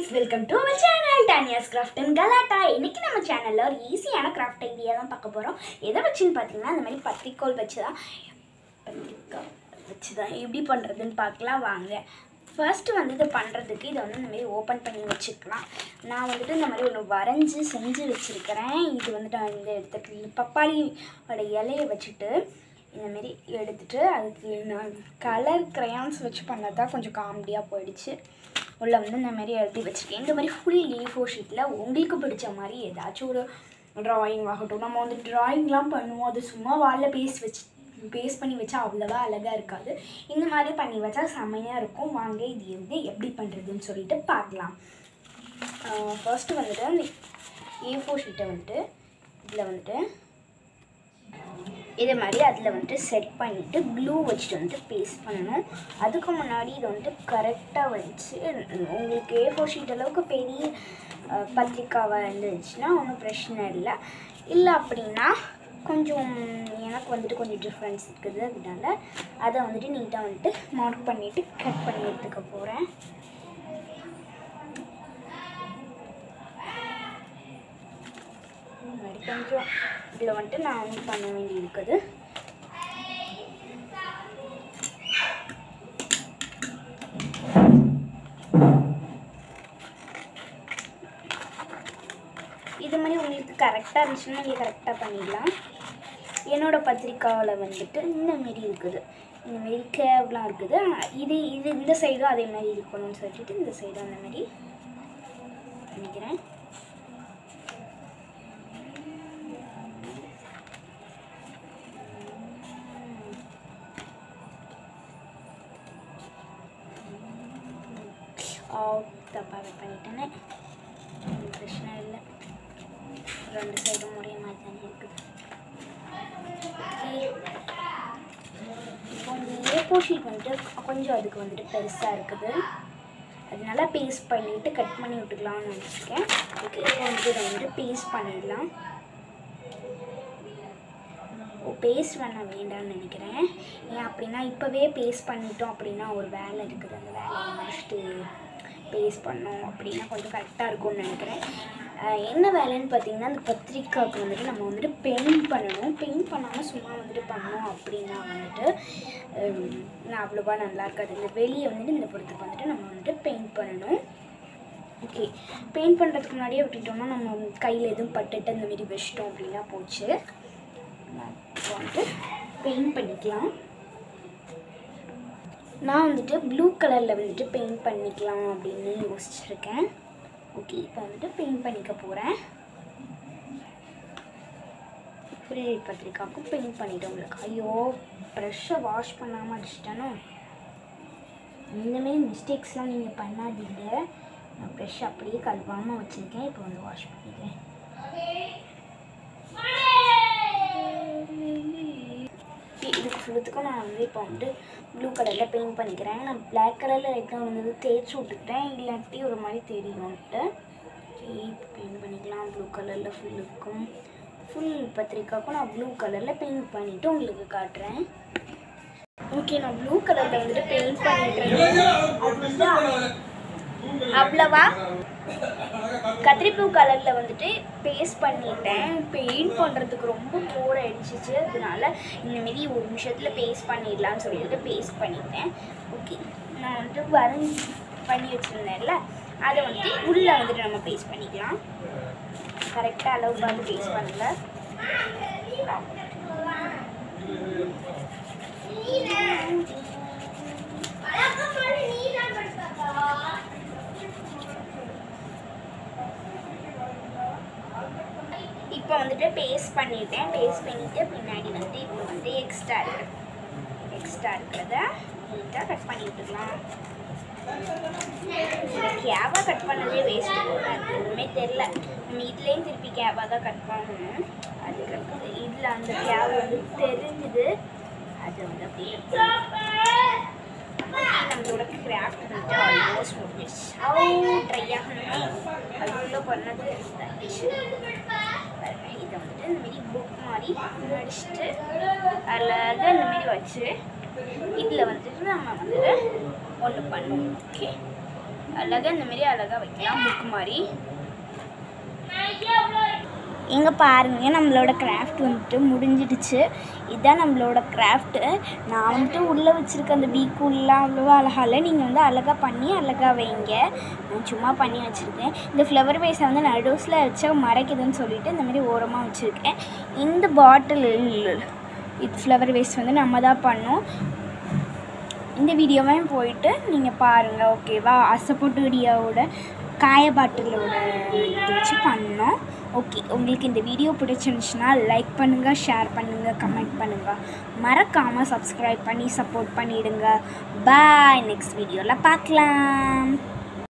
welcome to our channel Tania's craft and கலாட்டா இன்னைக்கு நம்ம சேனலில் ஒரு ஈஸியான கிராஃப்ட் ஐடியா தான் பார்க்க போகிறோம் எதை வச்சுன்னு பார்த்தீங்கன்னா இந்த மாதிரி பத்திரிக்கோல் வச்சு தான் பத்திரிக்காய் வச்சு தான் எப்படி பண்ணுறதுன்னு பார்க்கலாம் வாங்க ஃபர்ஸ்ட் வந்து இதை பண்ணுறதுக்கு இதை வந்து இந்த மாதிரி ஓப்பன் பண்ணி வச்சுக்கலாம் நான் வந்துட்டு இந்த மாதிரி ஒன்று வரைஞ்சி செஞ்சு வச்சுருக்கிறேன் இது வந்துட்டு நான் இந்த எடுத்துட்டு பப்பாளியோட இலையை வச்சுட்டு இந்த மாதிரி எடுத்துட்டு அதுக்கு நான் கலர் க்ரையான்ஸ் வச்சு பண்ணதா கொஞ்சம் காமெடியாக போயிடுச்சு உள்ள வந்து இந்த மாதிரி எழுதி வச்சுருக்கேன் இந்த மாதிரி ஃபுல் ஏ ஃபோர் ஷீட்டில் உங்களுக்கு பிடிச்ச மாதிரி ஏதாச்சும் ஒரு ட்ராயிங் ஆகட்டும் நம்ம வந்து ட்ராயிங்லாம் பண்ணுவோம் அது சும்மா வாலில் பேஸ் வச்சு பேஸ் பண்ணி வச்சா அவ்வளோவா அழகாக இருக்காது இந்த மாதிரி பண்ணி வச்சா செம்மையாக இருக்கும் வாங்க இது வந்து எப்படி பண்ணுறதுன்னு சொல்லிட்டு பார்க்கலாம் ஃபர்ஸ்ட்டு வந்துட்டு அந்த ஏ ஃபோர் ஷீட்டை வந்துட்டு இதில் வந்துட்டு இதே மாதிரி அதில் வந்துட்டு செட் பண்ணிவிட்டு க்ளூ வச்சுட்டு வந்துட்டு பேஸ்ட் பண்ணணும் அதுக்கு முன்னாடி இதை வந்துட்டு கரெக்டாக வச்சு உங்களுக்கு ஏ ஃபோர் ஷீட் அளவுக்கு பெரிய அஹ், பத்திரிக்காவாக இருந்துச்சுன்னா ஒன்றும் பிரச்சனை இல்லை இல்லை அப்படின்னா கொஞ்சம் எனக்கு வந்துட்டு கொஞ்சம் டிஃப்ரென்ஸ் இருக்குது அதனால அதை வந்துட்டு நீட்டாக வந்துட்டு மார்க் பண்ணிவிட்டு கட் பண்ணி எடுத்துக்க போகிறேன் முன்னாடி கொஞ்சம் இதில் வந்துட்டு நான் வந்து பண்ண வேண்டி இருக்குது இது மாதிரி உங்களுக்கு கரெக்டாக இருந்துச்சுன்னா நீங்கள் கரெக்டாக பண்ணிடலாம் என்னோட பத்திரிக்காவில் வந்துட்டு இந்த மாரி இருக்குது இந்த மாரி கேவ்லாம் இருக்குது ஆ, இது இது இந்த சைடும் அதே மாதிரி இருக்கணும்னு சொல்லிட்டு இந்த சைடும் அந்த மாதிரி பண்ணிக்கிறேன் ஆ தப்பாக பண்ணிட்டேனே ஒண்ணும் பிரச்சனை இல்லை ரெண்டு சைடும் ஒரே மாதிரி தானே இருக்குது ஓகே இப்போ இந்த ஏப்போ ஷீட் வந்துட்டு கொஞ்சம் அதுக்கு வந்துட்டு பெருசாக இருக்குது அதனால பேஸ்ட் பண்ணிவிட்டு கட் பண்ணி விட்டுக்கலாம்னு நினச்சிருக்கேன் ஓகே இப்போ வந்துட்டு இதை வந்துட்டு பேஸ்ட் பண்ணிடலாம் ஓ பேஸ்ட் பண்ண வேண்டாம்னு நினைக்கிறேன் ஏன் அப்படின்னா இப்போவே பேஸ்ட் பண்ணிட்டோம் அப்படின்னா ஒரு வேலை இருக்குது அந்த வேலையை முடிச்சுட்டு பேஸ்ட் பண்ணோம் அப்படின்னா கொஞ்சம் கரெக்டாக இருக்கும்னு நினைக்கிறேன் அஹ் என்ன வேலைன்னு பார்த்தீங்கன்னா அந்த பத்திரிக்காவுக்கு வந்துட்டு நம்ம வந்துட்டு பெயிண்ட் பண்ணணும் பெயிண்ட் பண்ணாமல் சும்மா வந்துட்டு பண்ணோம் அப்படின்னா வந்துட்டு ஹம், நான் அவ்வளோவா நல்லா இருக்காது இந்த வெளியே வந்துட்டு இந்த பொறுத்துக்கு வந்துட்டு நம்ம வந்துட்டு பெயிண்ட் பண்ணணும் ஓகே பெயிண்ட் பண்ணுறதுக்கு முன்னாடியே விட்டுட்டோம்னா நம்ம கையில் எதுவும் பட்டுட்டு இந்த மாதிரி வச்சிட்டோம் அப்படின்னா போச்சு இப்போ வந்துட்டு பெயிண்ட் பண்ணிக்கலாம் நான் வந்துட்டு ப்ளூ கலரில் வந்துட்டு பெயிண்ட் பண்ணிக்கலாம் அப்படின்னு யோசிச்சிருக்கேன் ஓகே இப்போ வந்துட்டு பெயிண்ட் பண்ணிக்க போகிறேன் ஃப்ரீ பத்திரிக்காவுக்கும் பெயிண்ட் பண்ணிட்டேன் உங்களுக்கு ஐயோ ப்ரெஷ்ஷை வாஷ் பண்ணாமல் அடிச்சிட்டேனோ இந்தமாரி மிஸ்டேக்ஸ்லாம் நீங்கள் பண்ணாதீங்க நான் ப்ரெஷ் அப்படியே கழுவாமல் வச்சுருக்கேன் இப்போ வந்து வாஷ் பண்ணிக்கிறேன் இதுக்கு ஃபுல்லுத்துக்கும் நான் வந்து இப்போ வந்து ப்ளூ கலரில் பெயிண்ட் பண்ணிக்கிறேன் நான் பிளாக் கலரில் லைட்டாக வந்து தேய்ச்சி விட்டுக்கிட்டேன் இல்லாட்டி ஒரு மாதிரி தெரியும்ட்டு பெயிண்ட் பண்ணிக்கலாம் ப்ளூ கலரில் ஃபுல்லுக்கும் ஃபுல் பத்திரிக்காவுக்கும் நான் ப்ளூ கலரில் பெயிண்ட் பண்ணிவிட்டு உங்களுக்கு காட்டுறேன் ஓகே நான் ப்ளூ கலரில் வந்துட்டு பெயிண்ட் பண்ணிக்கிறேன் அது வந்து அவ்வளவா கத்திரிப்பூ கலரில் வந்துட்டு பேஸ்ட் பண்ணிட்டேன் பெயிண்ட் பண்ணுறதுக்கு ரொம்ப போர் அடிச்சிச்சு அதனால இந்தமாரி ஒரு நிமிஷத்தில் பேஸ்ட் பண்ணிடலாம்னு சொல்லிட்டு பேஸ்ட் பண்ணிட்டேன் ஓகே நான் வந்துட்டு வரைஞ்சி பண்ணி வச்சுருந்தேன்ல அதை வந்துட்டு உள்ளே வந்துட்டு நம்ம பேஸ்ட் பண்ணிக்கலாம் கரெக்டாக அளவு பார்த்து பேஸ்ட் பண்ணல இப்போ வந்துட்டு பேஸ்ட் பண்ணிட்டேன் பேஸ்ட் பண்ணிட்டு பின்னாடி வந்துட்டு இப்போ வந்து எக்ஸ்ட்ரா இருக்கு எக்ஸ்ட்ரா இருக்கிறத நீட்டாக கட் பண்ணி விட்டுக்கலாம் கேபாக கட் பண்ணதே வேஸ்ட்டு போல அது ஒன்றுமே தெரில நம்ம இதுலேயும் திருப்பி கேபாக தான் கட் பண்ணணும் அதுக்கு இதில் அந்த கேப் வந்து தெரிஞ்சுது அது வந்து அப்படியே நம்மளோட கிராஃப்ட் வந்துட்டு ஆல்மோஸ்ட் முடிஞ்சிச்சு அவ்வளோ ட்ரை ஆகணுமே அதுக்குள்ளே பண்ணது இதாகிடுச்சு பாருங்க, இதை வந்துட்டு இந்த மாதிரி புக் மாதிரி அடிச்சுட்டு அழகாக இந்த மாதிரி வச்சு இதில் வந்துட்டு நம்ம வந்துட்டு ஒன்று பண்ணுவோம் ஓகே அழகாக இந்த மாதிரி அழகாக வைக்கலாம் புக் மாதிரி இங்கே பாருங்க நம்மளோட கிராஃப்ட் வந்துட்டு முடிஞ்சிடுச்சு இதுதான் நம்மளோட கிராஃப்ட்டு நான் வந்துட்டு உள்ளே வச்சுருக்க அந்த பீக்குள்ளலாம் அவ்வளோவா அழகா இல்லை நீங்கள் வந்து அழகாக பண்ணி அழகாக வைங்க நான் சும்மா பண்ணி வச்சுருக்கேன் இந்த ஃப்ளவர் வேஸை வந்து நடுஸில் வச்சா மறைக்குதுன்னு சொல்லிட்டு இந்த மாதிரி ஓரமாக வச்சுருக்கேன் இந்த பாட்டில் இது ஃப்ளவர் வேஸ்ட் வந்து நம்ம தான் பண்ணோம் இந்த வீடியோவே போயிட்டு நீங்கள் பாருங்கள் ஓகேவா அசப்போட்டு வீடியோவோட காய பாட்டிலோட இது வச்சு பண்ணோம் ஓகே உங்களுக்கு இந்த வீடியோ பிடிச்சிருந்துச்சுன்னா லைக் பண்ணுங்கள் ஷேர் பண்ணுங்கள் கமெண்ட் பண்ணுங்கள் மறக்காமல் சப்ஸ்கிரைப் பண்ணி சப்போர்ட் பண்ணிவிடுங்க பாய் நெக்ஸ்ட் வீடியோவில் பார்க்கலாம்